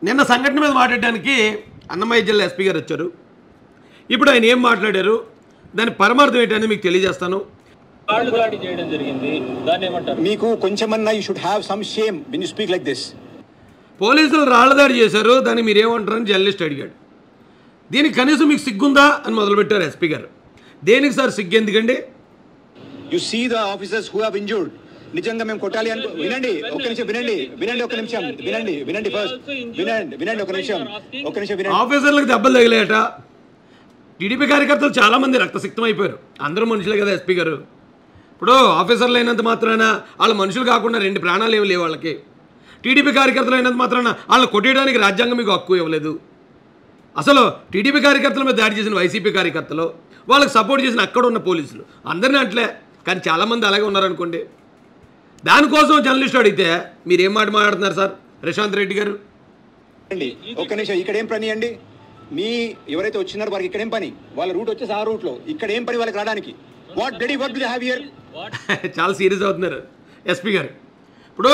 నిన్న సంఘటన మీద మాట్లాడడానికి అన్నమయ్య జిల్లా ఎస్పీ గారు వచ్చారు ఇప్పుడు ఆయన ఏం మాట్లాడారు దాని పరమార్థం ఏంటనేది మీకు తెలియజేస్తాను కాళ్ళు దాడి చేయడం జరిగింది దాన్ని ఏమంటారు మీకు కొంచెమన్నా you should have some shame when you speak like this పోలీసులు రాళ్ళదాడి చేశారు దాన్ని మీరు ఏమంటారని జర్నలిస్ట్ అడిగాడు దీనికి కనీసం మీకు సిగ్గుందా అని మొదలుపెట్టారు ఎస్పీ గారు దేనికి సార్ సిగ్గు ఎందుకండి you see the officers who have injured నిజంగా మేము కొట్టాలి అనుకో వినండి ఒక నిమిషం వినండి వినండి ఒక నిమిషం వినండి వినండి ఫస్ట్ వినండి వినండి ఒక నిమిషం ఒక నిమిషం వినండి ఆఫీసర్లకు దెబ్బలు తగిలేట టీడీపీ కార్యకర్తలు చాలామంది రక్తసిక్తం అయిపోయారు అందరూ మనుషులే కదా ఎస్పీ గారు ఇప్పుడు ఆఫీసర్లు అయినంత మాత్రాన వాళ్ళు మనుషులు కాకుండా రెండు ప్రాణాలు ఏమి లేవు వాళ్ళకి టీడీపీ కార్యకర్తలు అయినంత మాత్రాన వాళ్ళని కొట్టేయడానికి రాజ్యాంగం మీకు హక్కు ఇవ్వలేదు అసలు టీడీపీ కార్యకర్తల మీద దాడి చేసిన వైసీపీ కార్యకర్తలు వాళ్ళకి సపోర్ట్ చేసిన అక్కడ ఉన్న పోలీసులు అందరినీ అట్లే కానీ చాలామంది అలాగే ఉన్నారనుకోండి దానికోసం జర్నలిస్ట్ అడిగితే మీరు ఏం మాట మాట్లాడుతున్నారు సార్ ప్రశాంత్ రెడ్డి గారు వినండి ఒక నిమిషం ఇక్కడ ఏం పని అండి మీ ఎవరైతే వచ్చినారో వారికి ఇక్కడ ఏం పని వాళ్ళ రూట్ వచ్చేసి ఆ రూట్ లో ఇక్కడ ఏం పని వాళ్ళకి రావడానికి వాట్ డెడీ వర్క్ డు హ్యావ్ హియర్ చాలా సీరియస్ అవుతున్నారు ఎస్పీ గారు ఇప్పుడు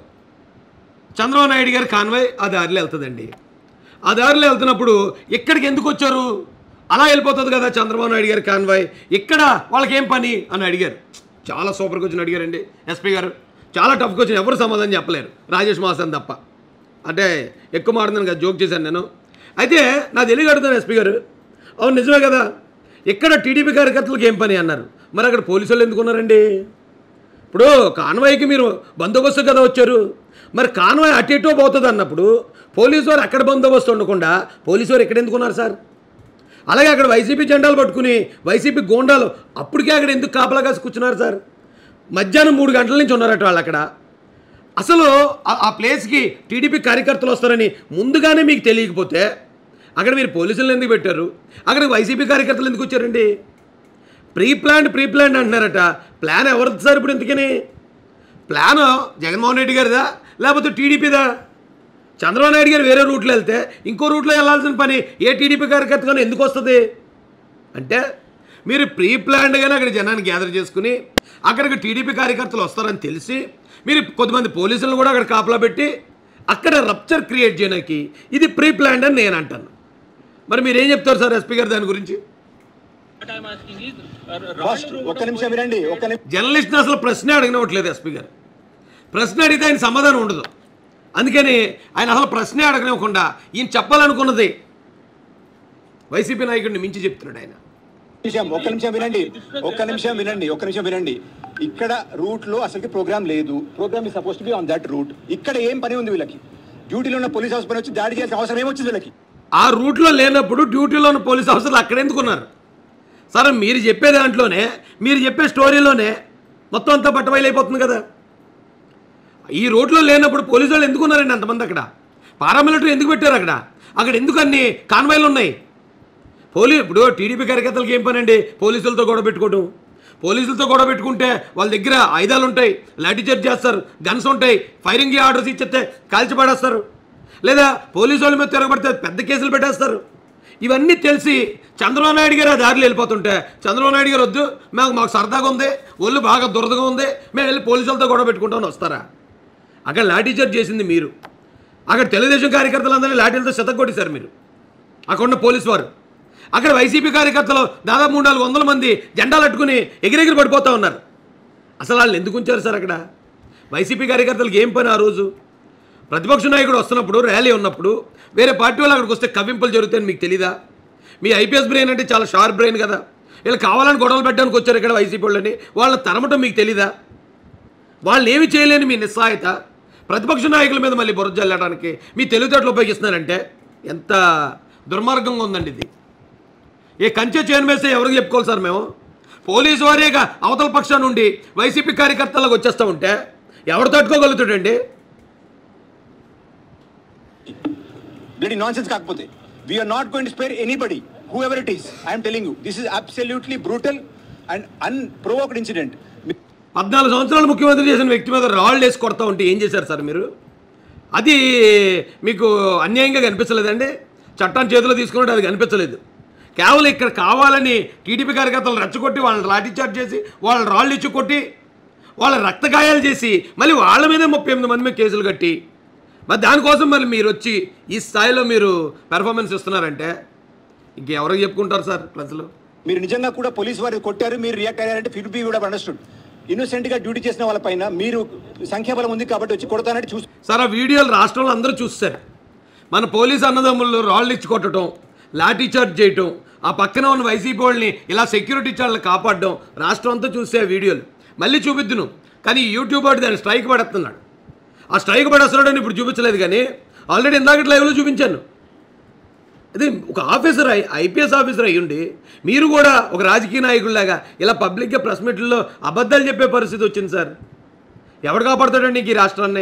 చంద్రబాబు నాయుడు గారి కాన్వాయ్ ఆ దారిలో వెళ్తుందండి ఆ దారిలో వెళ్తున్నప్పుడు ఇక్కడికి ఎందుకు వచ్చారు అలా వెళ్ళిపోతుంది కదా చంద్రబాబు నాయుడు గారి కాన్వాయ్ ఇక్కడ వాళ్ళకి ఏం పని అని అడిగారు చాలా సూపర్ క్వశ్చన్ అడిగారండి ఎస్పీ గారు చాలా టఫ్ క్వశ్చన్ ఎవరు సమాధానం చెప్పలేరు రాజేష్ మాసన్ తప్ప అంటే ఎక్కువ మాట్లాడుతున్నాను కదా జోక్ చేశాను నేను అయితే నా తెలియక అడుగుతాను ఎస్పీ గారు అవును నిజమే కదా ఇక్కడ టీడీపీ కార్యకర్తలకు ఏం పని అన్నారు మరి అక్కడ పోలీసు వాళ్ళు ఎందుకు ఉన్నారండి ఇప్పుడు కాన్వాయ్కి మీరు బందోబస్తు కదా వచ్చారు మరి కాన్వాయ్ అటు ఇటో పోతుంది అన్నప్పుడు పోలీసు వారు అక్కడ బందోబస్తు ఉండకుండా పోలీసు వారు ఎక్కడ ఎందుకున్నారు సార్ అలాగే అక్కడ వైసీపీ జెండాలు పట్టుకుని వైసీపీ గోండాలు అప్పటికే అక్కడ ఎందుకు కాపలా కాసి కూర్చున్నారు సార్ మధ్యాహ్నం మూడు గంటల నుంచి ఉన్నారట వాళ్ళు అక్కడ అసలు ఆ- ఆ ప్లేస్కి టీడీపీ కార్యకర్తలు వస్తారని ముందుగానే మీకు తెలియకపోతే అక్కడ మీరు పోలీసులను ఎందుకు పెట్టారు అక్కడ వైసీపీ కార్యకర్తలు ఎందుకు వచ్చారండి ప్రీ ప్లాన్ ప్రీ ప్లాన్ అంటున్నారట ప్లాన్ ఎవరిది సార్ ఇప్పుడు ఎందుకని ప్లాన్ జగన్మోహన్ రెడ్డి గారిదా లేకపోతే టీడీపీదా చంద్రబాబు నాయుడు గారు వేరే రూట్లో వెళ్తే ఇంకో రూట్లో వెళ్ళాల్సిన పని ఏ టీడీపీ కార్యకర్తగానే ఎందుకు వస్తుంది అంటే మీరు ప్రీ ప్లాన్డ్గానే అక్కడ జనాన్ని గ్యాదర్ చేసుకుని అక్కడికి టీడీపీ కార్యకర్తలు వస్తారని తెలిసి మీరు కొంతమంది పోలీసులను కూడా అక్కడ కాపలా పెట్టి అక్కడ రప్చర్ క్రియేట్ చేయడానికి ఇది ప్రీ ప్లాన్డ్ అని నేను అంటాను మరి మీరు ఏం చెప్తారు సార్ ఎస్పీ గారు దాని గురించి What I'm asking is, uh, first రాళ్ళు ఒక్క నిమిషం వినండి ఒక్క నిమిషం జర్నలిస్ట్ని అసలు ప్రశ్నే అడగనివ్వట్లేదు ఎస్పీ గారు ప్రశ్న అడిగితే ఆయన సమాధానం ఉండదు అందుకని ఆయన అసలు ప్రశ్నే అడగనివ్వకుండా ఈయన చెప్పాలనుకున్నది వైసీపీ నాయకుడిని మించి చెప్తున్నాడు ఆయన నిమిషం ఒక్క నిమిషం వినండి ఒక్క నిమిషం వినండి ఒక్క నిమిషం వినండి ఇక్కడ రూట్ లో అసలుకి ప్రోగ్రామ్ లేదు ప్రోగ్రామ్ ఈ suppose be on that route ఇక్కడ ఏం పని ఉంది వీళ్ళకి డ్యూటీలో ఉన్న పోలీస్ హౌస్ పని వచ్చి దాడి చేయాల్సిన అవసరం ఏమొచ్చింది వీళ్ళకి ఆ రూట్లో లేనప్పుడు డ్యూటీలో ఉన్న పోలీస్ ఆఫీసర్లు అక్కడ ఎందుకున్నారు సరే మీరు చెప్పే దాంట్లోనే మీరు చెప్పే స్టోరీలోనే మొత్తం అంతా బట్టబయలైపోతుంది కదా ఈ రోడ్లో లేనప్పుడు పోలీసు వాళ్ళు ఎందుకు ఉన్నారండి అంతమంది అక్కడ పారామిలిటరీ ఎందుకు పెట్టారు అక్కడ అక్కడ ఎందుకు అన్ని కాన్వాయ్లు ఉన్నాయి పోలీ ఇప్పుడు టీడీపీ కార్యకర్తలకు ఏం పని అండి పోలీసులతో గొడవ పెట్టుకోవడం పోలీసులతో గొడవ పెట్టుకుంటే వాళ్ళ దగ్గర ఆయుధాలు ఉంటాయి లాఠీ చార్జ్ చేస్తారు గన్స్ ఉంటాయి ఫైరింగ్ ఆర్డర్స్ ఇచ్చేస్తే కాల్చి పడేస్తారు లేదా పోలీసు వాళ్ళ మీద తిరగబడితే పెద్ద కేసులు పెట్టేస్తారు ఇవన్నీ తెలిసి చంద్రబాబు నాయుడు గారు ఆ దారిలో వెళ్ళిపోతుంటే చంద్రబాబు నాయుడు గారు వద్దు మాకు మాకు సరదాగా ఉంది ఒళ్ళు బాగా దురదగా ఉంది మేము వెళ్ళి పోలీసులతో గొడవ పెట్టుకుంటామని వస్తారా అక్కడ లాఠీ చార్జ్ చేసింది మీరు అక్కడ తెలుగుదేశం కార్యకర్తలందరినీ లాఠీలతో శతకొట్టేశారు మీరు అక్కడ ఉన్న పోలీసు వారు అక్కడ వైసీపీ కార్యకర్తలు దాదాపు మూడు నాలుగు వందల మంది జెండాలు అట్టుకుని ఎగిరెగిరి పడిపోతూ ఉన్నారు అసలు వాళ్ళు ఎందుకు ఉంచారు సార్ అక్కడ వైసీపీ కార్యకర్తలకు ఏం పని ఆ రోజు ప్రతిపక్ష నాయకుడు వస్తున్నప్పుడు ర్యాలీ ఉన్నప్పుడు వేరే పార్టీ వాళ్ళు అక్కడికి వస్తే కవ్వింపులు జరుగుతాయని మీకు తెలీదా మీ ఐపీఎస్ బ్రెయిన్ అంటే చాలా షార్ప్ బ్రెయిన్ కదా వీళ్ళు కావాలని గొడవలు పెట్టడానికి వచ్చారు ఇక్కడ వైసీపీ వాళ్ళని వాళ్ళని తరమటం మీకు తెలీదా వాళ్ళు ఏమి చేయలేని మీ నిస్సహాయత ప్రతిపక్ష నాయకుల మీద మళ్ళీ బురద జల్లడానికి మీ తెలివితేటలు ఉపయోగిస్తున్నారంటే ఎంత దుర్మార్గంగా ఉందండి ఇది ఏ కంచె చేయని వేస్తే ఎవరికి చెప్పుకోవాలి సార్ మేము పోలీసు వారేగా అవతల పక్షం నుండి వైసీపీ కార్యకర్తలకు వచ్చేస్తూ ఉంటే ఎవరు తట్టుకోగలుగుతాడండి బ్లడీ నాన్ సెన్స్ కాకపోతే we're not going to spare anybody whoever it is I'm telling you this is absolutely brutal and unprovoked incident పద్నాలుగు సంవత్సరాలు ముఖ్యమంత్రి చేసిన వ్యక్తి మీద రాళ్ళు వేసి కొడతా ఉంటే ఏం చేశారు సార్ మీరు అది మీకు అన్యాయంగా కనిపించలేదండి చట్టాన్ని చేతిలో తీసుకున్నట్టు అది కనిపించలేదు కేవలం ఇక్కడ కావాలని టీడీపీ కార్యకర్తలు రెచ్చగొట్టి వాళ్ళని లాఠీ చార్జ్ చేసి వాళ్ళని రాళ్ళు ఇచ్చి కొట్టి వాళ్ళ రక్తగాయాలు చేసి మళ్ళీ వాళ్ళ మీదే ముప్పై ఎనిమిది మంది మీద కేసులు కట్టి మరి దానికోసం మరి మీరు వచ్చి ఈ స్థాయిలో మీరు పెర్ఫార్మెన్స్ ఇస్తున్నారంటే ఇంకెవరికి చెప్పుకుంటారు సార్ ప్రజలు మీరు నిజంగా కూడా పోలీసు వారు కొట్టారు మీరు రియాక్ట్ అయ్యారంటే ఫిల్ బీ కూడా అండర్స్టూడ్ ఇన్నోసెంట్ గా డ్యూటీ చేసిన వాళ్ళపైన మీరు సంఖ్యాబలం ఉంది కాబట్టి వచ్చి కొడతానంటే చూసి సార్ ఆ వీడియోలు రాష్ట్రంలో అందరూ చూస్తారు మన పోలీస్ అన్నదమ్ములు రాళ్ళు ఇచ్చి కొట్టడం లాఠీ చార్జ్ చేయటం ఆ పక్కన ఉన్న వైసీపీ వాళ్ళని ఇలా సెక్యూరిటీ చార్జ్లు కాపాడడం రాష్ట్రం అంతా చూసే ఆ వీడియోలు మళ్ళీ చూపిద్దును కానీ ఈ యూట్యూబ్ వాడు దాన్ని స్ట్రైక్ పడేస్తున్నాడు ఆ స్ట్రైక్ పడేస్తున్నాడు అని ఇప్పుడు చూపించలేదు కానీ ఆల్రెడీ ఇందాక లైవ్లో చూపించాను అదే ఒక ఆఫీసర్ ఐ ఐపీఎస్ ఆఫీసర్ అయ్యుండి మీరు కూడా ఒక రాజకీయ నాయకుల్లాగా ఇలా పబ్లిక్గా ప్రెస్ మీట్లలో అబద్ధాలు చెప్పే పరిస్థితి వచ్చింది సార్ ఎవడు కాపాడుతాడండి నీకు ఈ రాష్ట్రాన్ని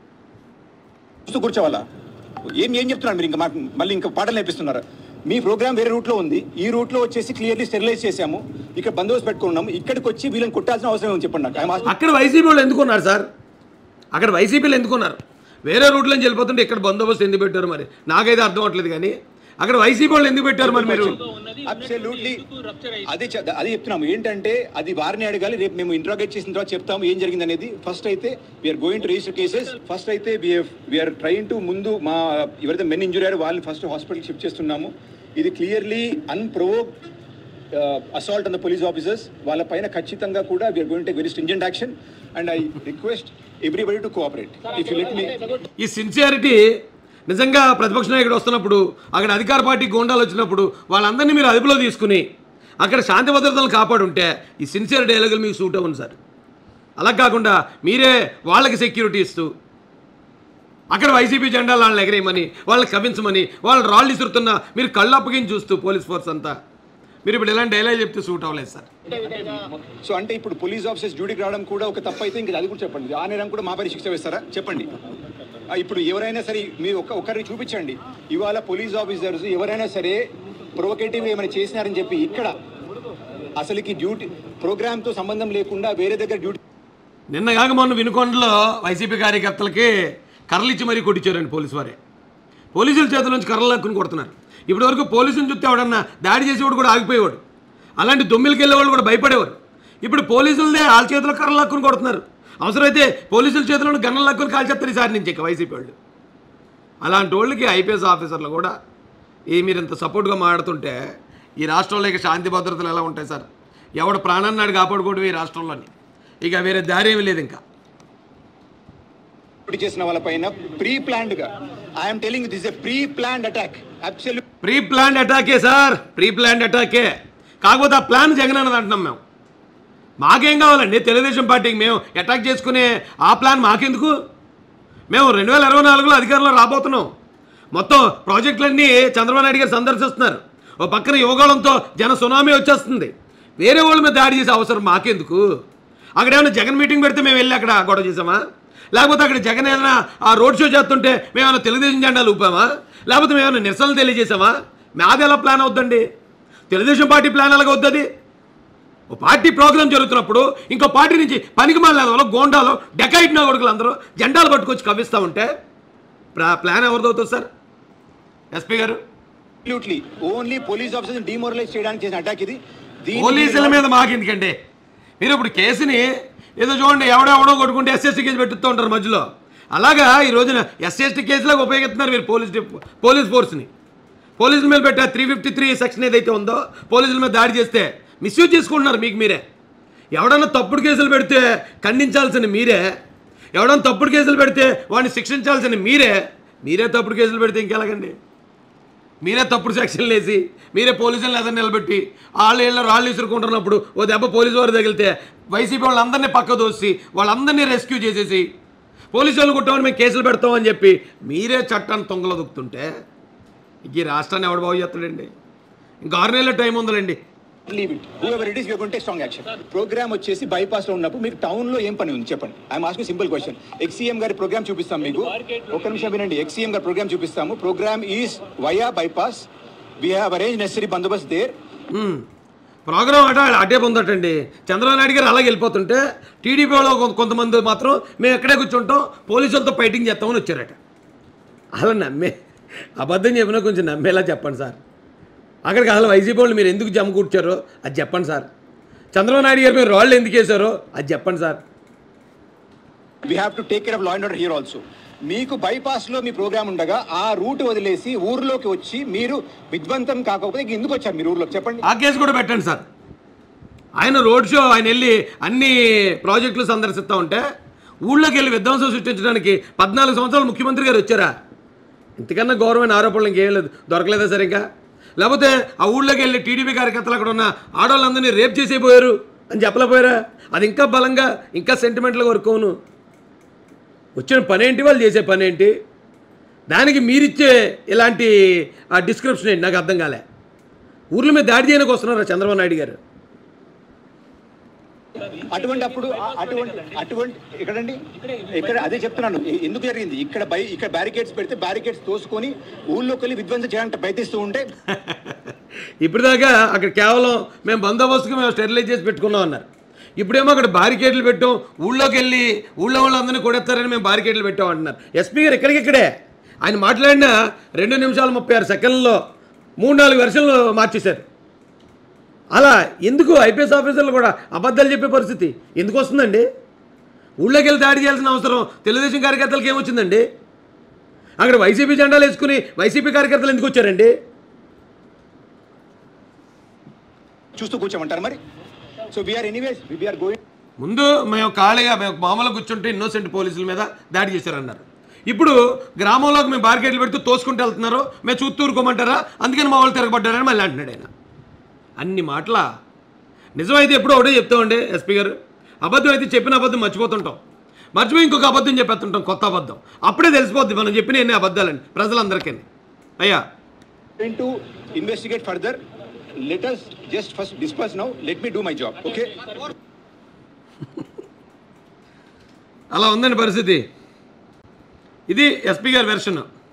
చూస్తూ కూర్చోవాలా ఏం ఏం చెప్తున్నారు మీరు ఇంకా మాకు మళ్ళీ ఇంకా పాటలు నేర్పిస్తున్నారు మీ ప్రోగ్రామ్ వేరే రూట్లో ఉంది ఈ రూట్లో వచ్చేసి క్లియర్లీ స్టెరిలైజ్ చేశాము ఇక్కడ బందోబస్తు పెట్టుకున్నాము ఇక్కడికి వచ్చి వీళ్ళని కొట్టాల్సిన అవసరం ఏమని చెప్పండి నాకు I'm asking- అక్కడ వైసీపీ వాళ్ళు ఎందుకున్నారు సార్ అక్కడ వైసీపీలు ఎందుకున్నారు వేరే రూట్లో నుంచి వెళ్ళిపోతుంటే ఇక్కడ బందోబస్తు ఎందుకు పెట్టారు మరి నాకైతే అర్థం అవట్లేదు కానీ అక్కడ వైసీపీ వాళ్ళు ఎందుకు పెట్టారు మరి మీరు ఉన్నది Absolutely. ఎందుకు రప్చర్ అయ్యింది అదే చె- అదే చెప్తున్నాము ఏంటంటే అది వారిని అడగాలి రేపు మేము ఇంట్రాగేట్ చేసిన తర్వాత చెప్తాము ఏం జరిగింది అనేది ఫస్ట్ అయితే we're going to register cases first అయితే వీఆర్ ట్రైన్ టు ముందు మా ఎవరైతే మెన్ ఇంజురీ అయ్యారో వాళ్ళని ఫస్ట్ హాస్పిటల్ షిఫ్ట్ చేస్తున్నాము ఇది clearly unprovoked assault on the police officers వాళ్ళ పైన ఖచ్చితంగా కూడా we're going take very stringent action and I request everybody to cooperate if you let me ఈ సిన్సియారిటీ నిజంగా ప్రతిపక్ష నాయకుడు వస్తున్నప్పుడు అక్కడ అధికార పార్టీ గోండాలు వచ్చినప్పుడు వాళ్ళందరినీ మీరు అదుపులో తీసుకుని అక్కడ శాంతి భద్రతలు కాపాడుంటే ఈ సిన్సియర్ డైలాగులు మీకు సూట్ అవ్వను సార్ అలా కాకుండా మీరే వాళ్ళకి సెక్యూరిటీ ఇస్తూ అక్కడ వైసీపీ జెండాలు వాళ్ళని ఎగరేయమని వాళ్ళని కవించమని వాళ్ళు రాళ్ళు ఇసురుతున్నా మీరు కళ్ళు అప్పగించి చూస్తూ పోలీస్ ఫోర్స్ అంతా మీరు ఇప్పుడు ఇలాంటి డైలాగ్ చెప్తే సూట్ అవ్వలేదు సార్ సో అంటే ఇప్పుడు పోలీస్ ఆఫీసర్స్ డ్యూటీకి రావడం కూడా ఒక తప్పు అయితే ఇంకా అది కూడా చెప్పండి ఆ నేరం కూడా మా పైన శిక్ష వేస్తారా చెప్పండి ఆ, ఇప్పుడు ఎవరైనా సరే మీరు ఒక ఒకరిని చూపించండి ఇవాళ పోలీస్ ఆఫీసర్స్ ఎవరైనా సరే ప్రొవకేటివ్ ఏమైనా చేసినారని చెప్పి ఇక్కడ అసలుకి డ్యూటీ ప్రోగ్రామ్తో సంబంధం లేకుండా వేరే దగ్గర డ్యూటీ నిన్న కాక మొన్న వినుకొండలో వైసీపీ కార్యకర్తలకి కర్రలు ఇచ్చి మరీ కొట్టించారండి పోలీసు వారే పోలీసుల చేతుల నుంచి కర్రలు లాక్కుని కొడుతున్నారు ఇప్పటి వరకు పోలీసుని చూస్తే ఎవడన్నా దాడి చేసేవాడు కూడా ఆగిపోయేవాడు అలాంటి దొమ్మిలకి వెళ్ళేవాళ్ళు కూడా భయపడేవారు ఇప్పుడు పోలీసులదే వాళ్ళ చేతిలో కర్రలు లాక్కుని కొడుతున్నారు అవసరమైతే పోలీసుల చేతిలో గన్నలు లాక్కుని కాల్చేస్తారు ఈసారి నుంచి ఇక వైసీపీ వాళ్ళు అలాంటి వాళ్ళకి ఐపీఎస్ ఆఫీసర్లు కూడా ఈ మీరు ఇంత సపోర్ట్గా మాట్లాడుతుంటే ఈ రాష్ట్రంలో ఇక శాంతి భద్రతలు ఎలా ఉంటాయి సార్ ఎవడు ప్రాణాన్ని నాడు కాపాడుకోవడం ఈ రాష్ట్రంలోని ఇక వేరే దారి ఏమీ లేదు ఇంకా డ్యూటీ చేసిన వాళ్ళపైన ప్రీ ప్లాన్డ్ గా I'm telling this a pre planned attack absolute pre planned అటాకే సార్ ప్రీ ప్లాన్డ్ అటాకే కాకపోతే ఆ ప్లాన్ జగన్ అన్నది అంటున్నాం మేము మాకేం కావాలండి తెలుగుదేశం పార్టీకి మేము అటాక్ చేసుకునే ఆ ప్లాన్ మాకెందుకు మేము రెండు వేల ఇరవై నాలుగులో అధికారంలో రాబోతున్నాం మొత్తం ప్రాజెక్టులన్నీ చంద్రబాబు నాయుడు గారు సందర్శిస్తున్నారు ఓ పక్కన యువగోళంతో జన సునామీ వచ్చేస్తుంది వేరే వాళ్ళ మీద దాడి చేసే అవసరం మాకెందుకు అక్కడ ఏమైనా జగన్ మీటింగ్ పెడితే మేము వెళ్ళి అక్కడ గొడవ చేసామా లేకపోతే అక్కడ జగన్ ఏదైనా ఆ రోడ్ షో చేస్తుంటే మేమేమైనా తెలుగుదేశం జెండాలు ఊపామా లేకపోతే మేమైనా నిరసనలు తెలియజేసామా మాది ఎలా ప్లాన్ అవుద్దండి తెలుగుదేశం పార్టీ ప్లాన్ ఎలాగ అవుతుంది ఓ పార్టీ ప్రోగ్రామ్ జరుగుతున్నప్పుడు ఇంకో పార్టీ నుంచి పనికి మాలలో గోండాలో డెకైట్ నా కొడుకులు అందరూ జెండాలు పట్టుకొచ్చి కవ్విస్తూ ఉంటే ప్లా- ప్లాన్ ఎవరిది అవుతుంది sir SP garu absolutely only police officers demoralize చేయడానికి చేసిన అటాక్ ఇది దీన్ని పోలీసుల మీద మాకెందుకండి మీరు ఇప్పుడు కేసుని ఏదో చూడండి ఎవడెవడో కొట్టుకుంటే ఎస్ఎస్టీ కేసు పెట్టుతూ ఉంటారు మధ్యలో అలాగా ఈ రోజున ఎస్ఎస్టీ కేసులాగా ఉపయోగిస్తున్నారు మీరు పోలీస్ డిప్- పోలీస్ ఫోర్స్ని పోలీసుల మీద పెట్టే త్రీ ఫిఫ్టీ త్రీ సెక్షన్ ఏదైతే ఉందో పోలీసుల మీద దాడి చేస్తే మిస్యూజ్ చేసుకుంటున్నారు మీకు మీరే ఎవడన్నా తప్పుడు కేసులు పెడితే ఖండించాల్సిన మీరే ఎవడన్నా తప్పుడు కేసులు పెడితే వాడిని శిక్షించాల్సిన మీరే మీరే తప్పుడు కేసులు పెడితే ఇంకెలాగండి మీరే తప్పుడు సెక్షన్లు వేసి మీరే పోలీసులను ఎదురు నిలబెట్టి వాళ్ళు ఏళ్ళ రాళ్ళు విసురుకుంటున్నప్పుడు ఓ దెబ్బ పోలీసు వారు తగిలితే వైసీపీ వాళ్ళందరినీ పక్క దోసి వాళ్ళందరినీ రెస్క్యూ చేసేసి పోలీసు వాళ్ళు కొట్టామని మేము కేసులు పెడతామని చెప్పి మీరే చట్టాన్ని తొంగలో దుక్కుతుంటే ఇంక ఈ రాష్ట్రాన్ని ఎవడు బాగు చేస్తాడండి ఇంకా ఆరు నెలల టైం ఉందండి leave it whoever it is we going strong action program వచ్చేసి బైపాస్ లో ఉన్నప్పుడు మీకు టౌన్ లో ఏం పని ఉంది చెప్పండి I'm asking simple question ex CM గారి ప్రోగ్రామ్ చూపిస్తాం మీకు ఒక నిమిషం వినండి ఎక్సీఎం గారి ప్రోగ్రామ్ చూపిస్తాము program is via bypass we have arrange necessary bandobast there program అట అటే పొందటండి చంద్రబాబు నాయుడు గారు అలాగే వెళ్ళిపోతుంటే టీడీపీలో కొ- కొంతమంది మాత్రం మేము ఎక్కడే కూర్చుంటాం పోలీసులతో ఫైటింగ్ చేస్తామని వచ్చారట అలా నమ్మే అబద్ధం చెప్పినా కొంచెం నమ్మేలా చెప్పండి సార్ అక్కడికి అసలు వైసీపీ వాళ్ళు మీరు ఎందుకు జమ కూర్చారో అది చెప్పండి సార్ చంద్రబాబు నాయుడు గారు మీరు రాళ్ళు ఎందుకు వేశారో అది చెప్పండి sir we have to take care of law and order here also మీకు బైపాస్ లో మీ ప్రోగ్రామ్ ఉండగా ఆ రూట్ వదిలేసి ఊర్లోకి వచ్చి మీరు విధ్వంతం కాకపోతే ఇంక ఎందుకు వచ్చారు మీరు ఊర్లోకి చెప్పండి ఆ కేసు కూడా పెట్టండి సార్ ఆయన రోడ్ షో ఆయన వెళ్ళి అన్ని ప్రాజెక్టులు సందర్శిస్తూ ఉంటే ఊళ్ళోకి వెళ్ళి విధ్వంసం సృష్టించడానికి పద్నాలుగు సంవత్సరాలు ముఖ్యమంత్రి గారు వచ్చారా ఇంతకన్నా గౌరవమైన ఆరోపణలు ఇంకేం లేదు దొరకలేదా సరే ఇంకా లేకపోతే ఆ ఊళ్ళోకి వెళ్ళి టీడీపీ కార్యకర్తలు అక్కడ ఉన్న ఆడవాళ్ళందరినీ రేప్ చేసేపోయారు అని చెప్పలేకపోయారా అది ఇంకా బలంగా ఇంకా సెంటిమెంట్లుగా వర్కోను వచ్చిన పని ఏంటి వాళ్ళు చేసే పని ఏంటి దానికి మీరిచ్చే ఇలాంటి ఆ డిస్క్రిప్షన్ ఏంటి నాకు అర్థం కాలే ఊర్ల మీద దాడి చేయడానికి వస్తున్నారా చంద్రబాబు నాయుడు గారు అటువంటి అప్పుడు ఆ- అటువంటి అటువంటి ఇక్కడండి ఇక్కడ అదే చెప్తున్నాను ఎ- ఎందుకు జరిగింది ఇక్కడ బై ఇక్కడ బ్యారికేడ్స్ పెడితే బ్యారికేడ్స్ తోసుకొని ఊళ్ళోకి వెళ్ళి విధ్వంసం చేయడానికి ప్రయత్నిస్తూ ఉంటే ఇప్పటిదాకా అక్కడ కేవలం మేము బందోబస్తుకు మేము స్టెరిలైజ్ చేసి పెట్టుకున్నాం అన్నారు ఇప్పుడేమో అక్కడ బారికేడ్లు పెట్టాం ఊళ్ళోకి వెళ్ళి ఊళ్ళో వాళ్ళందరినీ కొడేస్తారని మేము బారికేడ్లు పెట్టాం అంటున్నారు ఎస్పీ గారు ఇక్కడికిక్కడే ఆయన మాట్లాడిన రెండు నిమిషాలు ముప్పై ఆరు సెకండ్లలో మూడు నాలుగు వెర్షన్లు మార్చేశారు అలా ఎందుకు ఐపీఎస్ ఆఫీసర్లు కూడా అబద్ధాలు చెప్పే పరిస్థితి ఎందుకు వస్తుందండి ఊళ్ళోకి వెళ్ళి దాడి చేయాల్సిన అవసరం తెలుగుదేశం కార్యకర్తలకు ఏమొచ్చిందండి అక్కడ వైసీపీ జెండాలు వేసుకుని వైసీపీ కార్యకర్తలు ఎందుకు వచ్చారండి చూస్తూ కూర్చోమంటారు మరి so we're anyways we're going ముందు మేము ఖాళీగా మేము మామూలుగా కూర్చుంటే ఇన్నోసెంట్ పోలీసుల మీద దాడి చేశారన్నారు ఇప్పుడు గ్రామంలోకి మేము బార్కెట్లు పెడుతూ తోసుకుంటూ వెళ్తున్నారు మేము చూస్తూ ఊరుకోమంటారా అందుకని మా వాళ్ళు తిరగబడ్డారని మళ్ళీ అంటున్నాడు ఆయన అన్ని మాటల నిజమైతే ఎప్పుడో ఒకటే చెప్తామండి ఎస్పీ గారు అబద్ధం అయితే చెప్పిన అబద్ధం మర్చిపోతుంటాం మర్చిపోయి ఇంకొక అబద్ధం చెప్పేస్తుంటాం కొత్త అబద్ధం అప్పుడే తెలిసిపోద్ది మనం చెప్పిన ఎన్ని అబద్ధాలండి ప్రజలందరికీ అయ్యా going to investigate further. Let us just first disperse now. Let me do my job. Okay. అలా ఉందండి పరిస్థితి ఇది ఎస్పీ గారి వెర్షన్